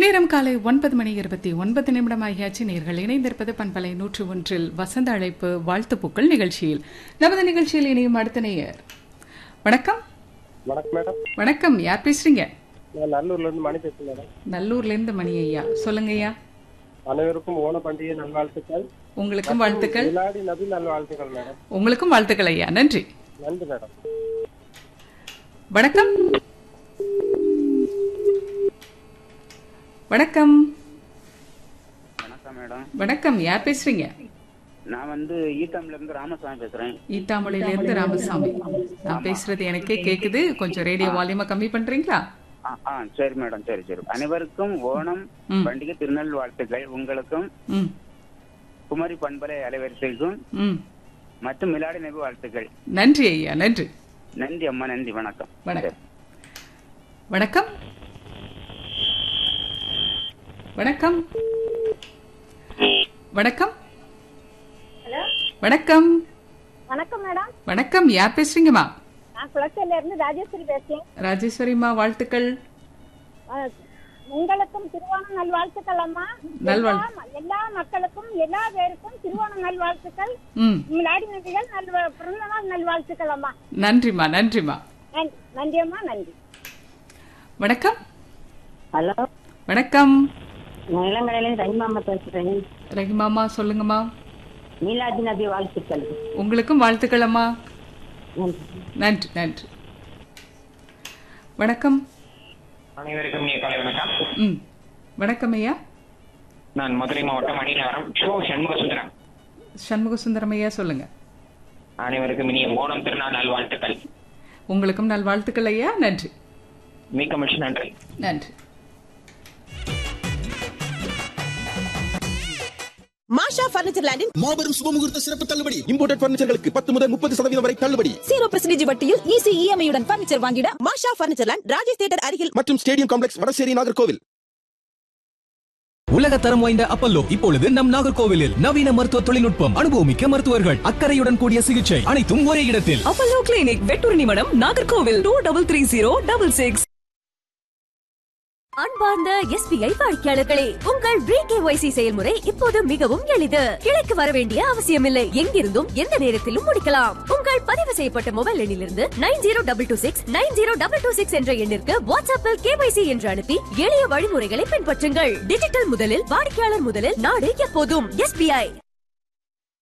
நேரம் காலை ஒன்பது மணி இருபத்தி ஒன்பது நிமிடம் ஆகியாச்சு நேர்கள் இணைந்திருப்பது பண்பலை நூற்று ஒன்றில் வசந்த அழைப்பு வாழ்த்துப்பூக்கள் நிகழ்ச்சியில் நமது நிகழ்ச்சியில் இணையும் அடுத்த நேயர் வணக்கம் வணக்கம் மேடம் வணக்கம் யார் பேசுறீங்க நான் நல்லூர்ல இருந்து மணி பேசுறேன் மேடம் நல்லூர்ல இருந்து மணி ஐயா சொல்லுங்க ஐயா அனைவருக்கும் ஓண பண்டிகை நல்வாழ்த்துக்கள் உங்களுக்கும் வாழ்த்துக்கள் விளையாடி நபி நல்வாழ்த்துக்கள் மேடம் உங்களுக்கும் வாழ்த்துக்கள் ஐயா நன்றி நன்றி மேடம் வணக்கம் வணக்கம் வணக்கம் மேடம் வணக்கம் யார் பேசுறீங்க நான் வந்து ஈட்டம்ல இருந்து ராமசாமி பேசுறேன் ஈட்டாமொழியில இருந்து ராமசாமி நான் பேசுறது எனக்கே கேக்குது கொஞ்சம் ரேடியோ வால்யூமா கம்மி பண்றீங்களா ஆ, ஆ சரி மேடம் சரி சரி அனைவருக்கும் ஓணம் ம். பண்டிகை திருநெல் வாழ்த்துக்கள் உங்களுக்கும் ம் குமரி பண்பலை அலைவரிசைக்கும் ம் மற்றும் மிலாடி நபி வாழ்த்துக்கள் நன்றி ஐயா நன்றி நன்றி அம்மா நன்றி வணக்கம் வணக்கம் வணக்கம் வணக்கம் வணக்கம் ஹலோ வணக்கம் வணக்கம் மேடம் வணக்கம் யார் பேசுறீங்கம்மா நான் குளச்சல்ல இருந்து ராஜேஸ்வரி பேசுறேன் ராஜேஸ்வரிம்மா வாழ்த்துக்கள் அஹ், உங்களுக்கும் திருவோண நல்வாழ்த்துக்கள் அம்மா நல்வாழ்- எல்லா ம- எல்லா மக்களுக்கும் எல்லா பேருக்கும் திருவோண நல்வாழ்த்துக்கள் ம் மிலாடி நபிகள் நல் பிறந்த நாள் நல்வாழ்த்துக்கள் அம்மா நன்றிம்மா நன்றிம்மா நன்- நன்றி அம்மா நன்றி வணக்கம் ஹலோ வணக்கம் நான் இளங்கடையிலேருந்து ரஹிமாமா பேசுறேன் ரஹிமாமா சொல்லுங்கம்மா மீலாதி நபி வாழ்த்துக்கள் உங்களுக்கும் வாழ்த்துக்கள் அம்மா நன்றி நன்றி நன்றி வணக்கம் அனைவருக்கும் இனிய காலை வணக்கம் ம் வணக்கம் ஐயா நான் மதுரை மாவட்டம் அணிநகரம் ஷோ சண்முக சுந்தரம் சண்முக சுந்தரம் ஐயா சொல்லுங்க அனைவருக்கும் இனிய ஓணம் திருநாள் நல்வாழ்த்துக்கள் உங்களுக்கும் நல்வாழ்த்துக்கள் ஐயா நன்றி மிக்க மகிழ்ச்சி நன்றி நன்றி மாஷா பர்னிச்சர் லேண்டின் மாபெரும் சுபமுகூர்த்த சிறப்பு தள்ளுபடி இம்போர்டட் பர்னிச்சர்களுக்கு பத்து முதல் முப்பது சதவீதம் வரை தள்ளுபடி ஜீரோ பர்சன்டேஜ் வட்டியில் ஈஸி இஎம்ஐ உடன் பர்னிச்சர் வாங்கிட Masha furniture land Rajesh theatre அருகில் மற்றும் ஸ்டேடியம் காம்ப்ளெக்ஸ் வடசேரி நாகர்கோவில் உலக தரம் வாய்ந்த அப்பல்லோ இப்பொழுது நம் நாகர்கோவிலில் நவீன மருத்துவ தொழில்நுட்பம் அனுபவமிக்க மருத்துவர்கள் அக்கறையுடன் கூடிய சிகிச்சை அனைத்தும் ஒரே இடத்தில் Apollo clinic Vettoornimadam Nagercoil two double three zero double six அன்பார்ந்த எஸ்பிஐ வாடிக்கையாளர்களே உங்கள் பிகேஒய்சி செயல்முறை இப்போது மிகவும் எளிது கிளைக்கு வர வேண்டிய அவசியமில்லை எங்கிருந்தும் எந்த நேரத்திலும் முடிக்கலாம் உங்கள் பதிவு செய்யப்பட்ட மொபைல் எண்ணிலிருந்து nine zero double two six nine zero double two six என்ற எண்ணிற்கு வாட்ஸ்அப்பில் கேஒய்சி என்று அனுப்பி எளிய வழிமுறைகளை பின்பற்றுங்கள் டிஜிட்டல் முதலில் வாடிக்கையாளர் முதலில் நாடு எப்போதும் எஸ்பிஐ